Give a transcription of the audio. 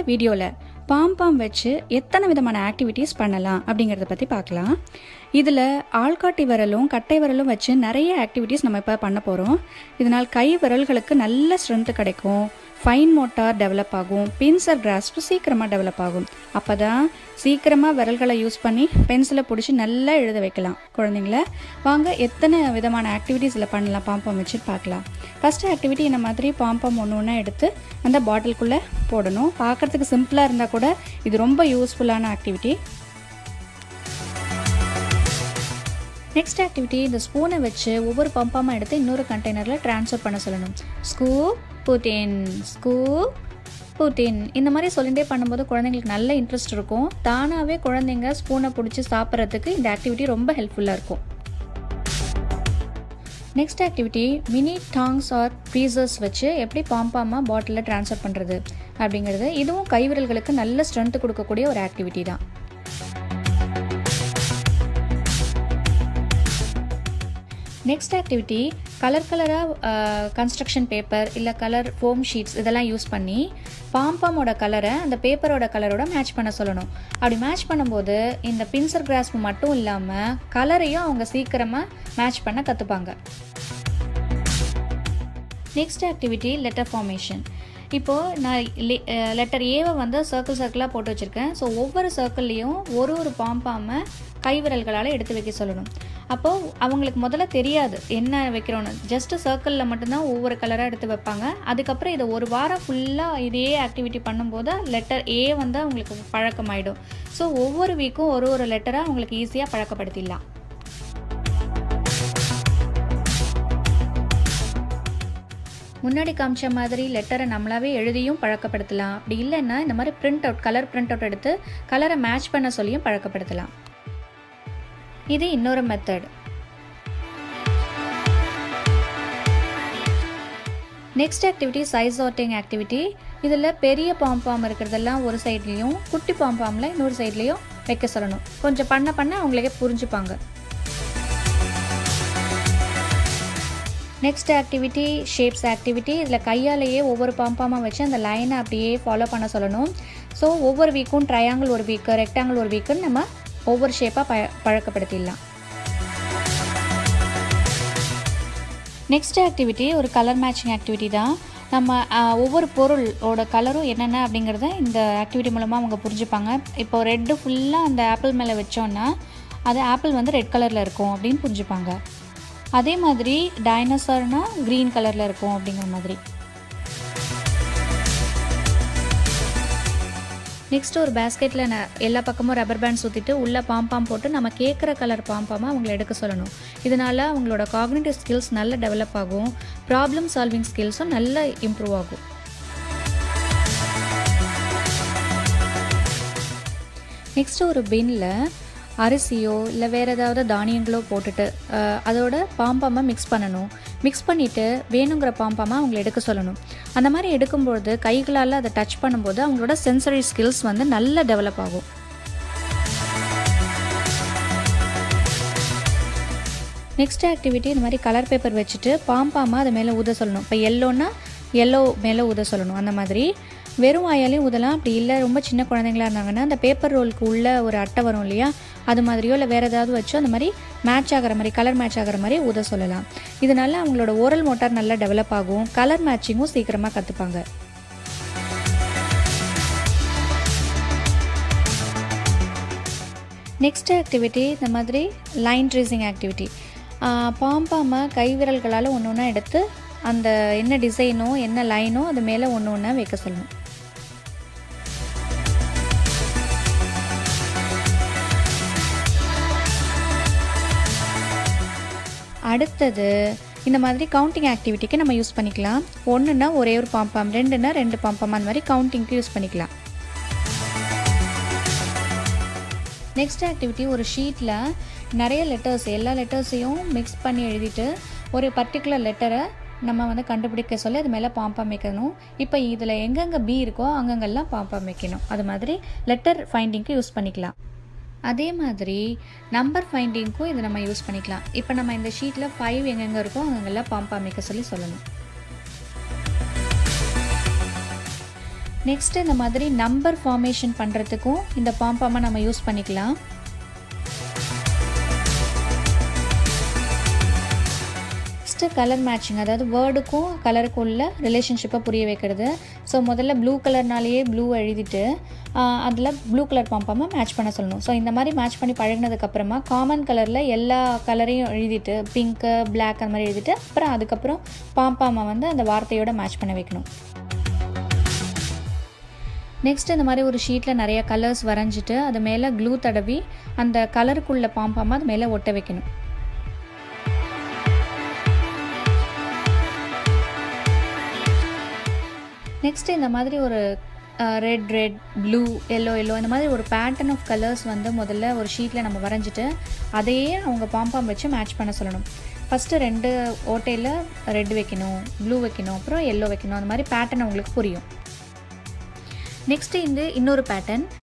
வீடியோவில் பாம்பாம் வச்சு எத்தனை விதமான ஆக்டிவிட்டீஸ் பண்ணலாம் அப்படிங்கிறத பற்றி பார்க்கலாம் இதில் ஆள்காட்டி விரலும் கட்டை விரலும் வச்சு நிறைய ஆக்டிவிட்டீஸ் நம்ம இப்போ பண்ண போகிறோம் இதனால் கை விரல்களுக்கு நல்ல ஸ்ட்ரென்த்து கிடைக்கும் ஃபைன் மோட்டார் டெவலப் ஆகும் பின்சர் கிராஸ்ப் சீக்கிரமாக டெவலப் ஆகும் அப்போ தான் சீக்கிரமாக விரல்களை யூஸ் பண்ணி பென்சிலை பிடிச்சி நல்லா எழுத வைக்கலாம் குழந்தைங்கள வாங்க எத்தனை விதமான ஆக்டிவிட்டீஸ் இதில் பண்ணலாம் பாம்பம் வச்சு பார்க்கலாம் ஃபஸ்ட்டு ஆக்டிவிட்டி இந்த மாதிரி பாம்பம் ஒன்று ஒன்றா எடுத்து அந்த பாட்டிலுக்குள்ளே போடணும் பார்க்குறதுக்கு சிம்பிளாக இருந்தால் கூட இது ரொம்ப யூஸ்ஃபுல்லான ஆக்டிவிட்டி நெக்ஸ்ட் ஆக்டிவிட்டி இந்த ஸ்பூனை வச்சு ஒவ்வொரு பம்பாமல் எடுத்து இன்னொரு கண்டெய்னரில் ட்ரான்ஸ்ஃபர் பண்ண சொல்லணும் ஸ்கூப் புட்டின் ஸ்கூப் புட்டின் இந்த மாதிரி சொல்லிகிட்டே பண்ணும்போது குழந்தைங்களுக்கு நல்ல இன்ட்ரெஸ்ட் இருக்கும் தானாகவே குழந்தைங்க ஸ்பூனை பிடிச்சி சாப்பிட்றதுக்கு இந்த ஆக்டிவிட்டி ரொம்ப ஹெல்ப்ஃபுல்லாக இருக்கும் next activity mini tongs or tweezers வச்சு எப்படி பாம்பாமாக பாட்டிலில் ட்ரான்ஸ்ஃபர் பண்ணுறது அப்படிங்கிறது இதுவும் கைவிரல்களுக்கு நல்ல ஸ்ட்ரென்த்து கொடுக்கக்கூடிய ஒரு ஆக்டிவிட்டி தான் நெக்ஸ்ட் ஆக்டிவிட்டி கலர் கலராக கன்ஸ்ட்ரக்ஷன் பேப்பர் இல்லை கலர் ஃபோம் ஷீட்ஸ் இதெல்லாம் யூஸ் பண்ணி பாம்பாமோட கலரை அந்த பேப்பரோட கலரோட மேட்ச் பண்ண சொல்லணும் அப்படி மேட்ச் பண்ணும்போது இந்த பின்சர் கிராஸ்ப் மட்டும் இல்லாமல் கலரையும் அவங்க சீக்கிரமாக மேட்ச் பண்ண கற்றுப்பாங்க நெக்ஸ்ட் ஆக்டிவிட்டி லெட்டர் ஃபார்மேஷன் இப்போது நான் லெட்டர் ஏவை வந்து சர்க்கிள் சர்க்கிளாக போட்டு வச்சுருக்கேன் ஸோ ஒவ்வொரு சர்க்கிள்லேயும் ஒரு ஒரு பாம்பாமை கைவிரல்களால் எடுத்து வைக்க சொல்லணும் அப்போது அவங்களுக்கு முதல்ல தெரியாது என்ன வைக்கிறோன்னு ஜஸ்ட்டு சர்க்கிளில் மட்டும்தான் ஒவ்வொரு கலராக எடுத்து வைப்பாங்க அதுக்கப்புறம் இதை ஒரு வாரம் ஃபுல்லாக இதே ஆக்டிவிட்டி பண்ணும்போது லெட்டர் ஏ வந்து அவங்களுக்கு பழக்கமாயிடும் ஸோ ஒவ்வொரு வீக்கும் ஒரு ஒரு லெட்டராக அவங்களுக்கு ஈஸியாக பழக்கப்படுத்திடலாம் முன்னாடி காமிச்ச மாதிரி லெட்டரை நம்மளாவே எழுதியும் பழக்கப்படுத்தலாம் அப்படி இல்லைன்னா இந்த மாதிரி print out colour print out எடுத்து கலரை மேட்ச் பண்ண சொல்லியும் பழக்கப்படுத்தலாம் இது இன்னொரு method next activity size sorting activity இதில் பெரிய பாம்பாம் இருக்கிறதெல்லாம் ஒரு சைட்லேயும் குட்டி பாம்பாமில் இன்னொரு சைட்லேயும் வைக்க சொல்லணும் கொஞ்சம் பண்ண பண்ண அவங்களுக்கே புரிஞ்சுப்பாங்க நெக்ஸ்ட் ஆக்டிவிட்டி ஷேப்ஸ் ஆக்டிவிட்டி இதில் கையாலேயே ஒவ்வொரு பாம்பாமாக வச்சு அந்த லைனை அப்படியே ஃபாலோ பண்ண சொல்லணும் ஸோ ஒவ்வொரு வீக்கும் ட்ரையாங்கிள் ஒரு வீக்கு ரெக்டாங்கிள் ஒரு வீக்குன்னு நம்ம ஒவ்வொரு ஷேப்பாக ப பழக்கப்படுத்திடலாம் நெக்ஸ்ட் ஆக்டிவிட்டி ஒரு கலர் மேட்சிங் ஆக்டிவிட்டி தான் நம்ம ஒவ்வொரு பொருளோட கலரும் என்னென்ன அப்படிங்கிறத இந்த ஆக்டிவிட்டி மூலமாக அவங்க புரிஞ்சுப்பாங்க இப்போ ரெட்டு ஃபுல்லாக அந்த ஆப்பிள் மேலே வச்சோன்னா அது ஆப்பிள் வந்து ரெட் கலரில் இருக்கும் அப்படின்னு புரிஞ்சுப்பாங்க அதே மாதிரி டைனோசர்னால் க்ரீன் கலரில் இருக்கும் அப்படிங்கிற மாதிரி நெக்ஸ்ட் ஒரு பேஸ்கெட்டில் நான் எல்லா பக்கமும் ரப்பர் பேண்ட் சுற்றிட்டு உள்ளே பாம்பாம் போட்டு நம்ம கேட்குற கலர் பாம்பாமாக அவங்கள எடுக்க சொல்லணும் இதனால் அவங்களோட காக்னேட்டிவ் ஸ்கில்ஸ் நல்ல டெவலப் ஆகும் ப்ராப்ளம் சால்விங் ஸ்கில்ஸும் நல்ல இம்ப்ரூவ் ஆகும் நெக்ஸ்ட்டு ஒரு பின்னில் அரிசியோ இல்லை வேறு ஏதாவது தானியங்களோ போட்டுட்டு அதோட பாம்பாமை மிக்ஸ் பண்ணணும் மிக்ஸ் பண்ணிவிட்டு வேணுங்கிற பாம்பாமை அவங்கள எடுக்க சொல்லணும் அந்த மாதிரி எடுக்கும்பொழுது கைகளால் அதை டச் பண்ணும்போது அவங்களோட சென்சரி ஸ்கில்ஸ் வந்து நல்லா டெவலப் ஆகும் நெக்ஸ்ட் ஆக்டிவிட்டி இந்த மாதிரி கலர் பேப்பர் வச்சுட்டு பாம்பாமா அது மேலே ஊத சொல்லணும் இப்போ எல்லோன்னா எல்லோ மேலே ஊத சொல்லணும் அந்த மாதிரி வெறும் வாயாலையும் ஊதலாம் அப்படி இல்லை ரொம்ப சின்ன குழந்தைங்களா இருந்தாங்கன்னா அந்த பேப்பர் ரோலுக்கு உள்ள ஒரு அட்டை வரும் இல்லையா அது மாதிரியோ இல்லை வேறு ஏதாவது வச்சோ அந்த மாதிரி மேட்ச் ஆகிற மாதிரி கலர் மேட்ச் ஆகிற மாதிரி ஊத சொல்லலாம் இதனால அவங்களோட ஓரல் மோட்டார் நல்லா டெவலப் ஆகும் கலர் மேட்சிங்கும் சீக்கிரமாக கற்றுப்பாங்க நெக்ஸ்ட் ஆக்டிவிட்டி இந்த மாதிரி லைன் ட்ரேசிங் ஆக்டிவிட்டி பாம்பாமல் கைவிரல்களால் ஒன்று ஒன்றா எடுத்து அந்த என்ன டிசைனோ என்ன லைனோ அது மேலே ஒன்று ஒன்றா வைக்க சொல்லணும் அடுத்தது இந்த மாதிரி கவுண்டிங் ஆக்டிவிட்டிக்கு நம்ம யூஸ் பண்ணிக்கலாம் ஒன்றுனா ஒரே ஒரு பாம்பாம் ரெண்டுனா ரெண்டு பாம்பாம் அந்த மாதிரி கவுண்டிங்க்கு யூஸ் பண்ணிக்கலாம் நெக்ஸ்ட் ஆக்டிவிட்டி ஒரு ஷீட்டில் நிறைய லெட்டர்ஸ் எல்லா லெட்டர்ஸையும் மிக்ஸ் பண்ணி எழுதிட்டு ஒரு பர்டிகுலர் லெட்டரை நம்ம வந்து கண்டுபிடிக்க சொல்லி அது மேலே பாம்பாம் வைக்கணும் இப்போ இதில் எங்கெங்கே பி இருக்கோ அங்கங்கெல்லாம் பாம்பாம் வைக்கணும் அது மாதிரி லெட்டர் ஃபைண்டிங்க்கு யூஸ் பண்ணிக்கலாம் அதே மாதிரி நம்பர் ஃபைண்டிங்க்கும் இதை நம்ம யூஸ் பண்ணிக்கலாம் இப்போ நம்ம இந்த ஷீட்டில் ஃபைவ் எங்கெங்கே இருக்கோ அங்கெல்லாம் பாம்பாம் வைக்க சொல்லி சொல்லணும் நெக்ஸ்ட்டு இந்த மாதிரி நம்பர் ஃபார்மேஷன் பண்ணுறதுக்கும் இந்த பாம்பாமை நம்ம யூஸ் பண்ணிக்கலாம் நெக்ஸ்ட்டு கலர் மேட்சிங் அதாவது வேர்டுக்கும் கலருக்கும் உள்ள ரிலேஷன்ஷிப்பை புரிய வைக்கிறது ஸோ முதல்ல ப்ளூ கலர்னாலேயே ப்ளூ எழுதிட்டு அதில் ப்ளூ கலர் பாம்பாமல் மேட்ச் பண்ண சொல்லணும் ஸோ இந்த மாதிரி மேட்ச் பண்ணி பழகினதுக்கப்புறமா காமன் கலரில் எல்லா கலரையும் எழுதிட்டு பிங்க்கு பிளாக் அந்த மாதிரி எழுதிட்டு அப்புறம் அதுக்கப்புறம் பாம்பாமை வந்து அந்த வார்த்தையோட மேட்ச் பண்ண வைக்கணும் நெக்ஸ்ட் இந்த மாதிரி ஒரு ஷீட்டில் நிறைய கலர்ஸ் வரைஞ்சிட்டு அது மேலே க்ளூ தடவி அந்த கலருக்குள்ள பாம்பாமல் அது மேலே ஒட்ட வைக்கணும் நெக்ஸ்ட்டு இந்த மாதிரி ஒரு red red blue yellow yellow இந்த மாதிரி ஒரு பேட்டர்ன் ஆஃப் கலர்ஸ் வந்து முதல்ல ஒரு ஷீட்டில் நம்ம வரைஞ்சிட்டு அதையே அவங்க பாம்பாம் வச்சு மேட்ச் பண்ண சொல்லணும் ஃபஸ்ட்டு ரெண்டு ஓட்டையில் ரெட் வைக்கணும் ப்ளூ வைக்கணும் அப்புறம் எல்லோ வைக்கணும் அந்த மாதிரி பேட்டர்ன் அவங்களுக்கு புரியும் நெக்ஸ்ட்டு இந்த இன்னொரு பேட்டர்ன்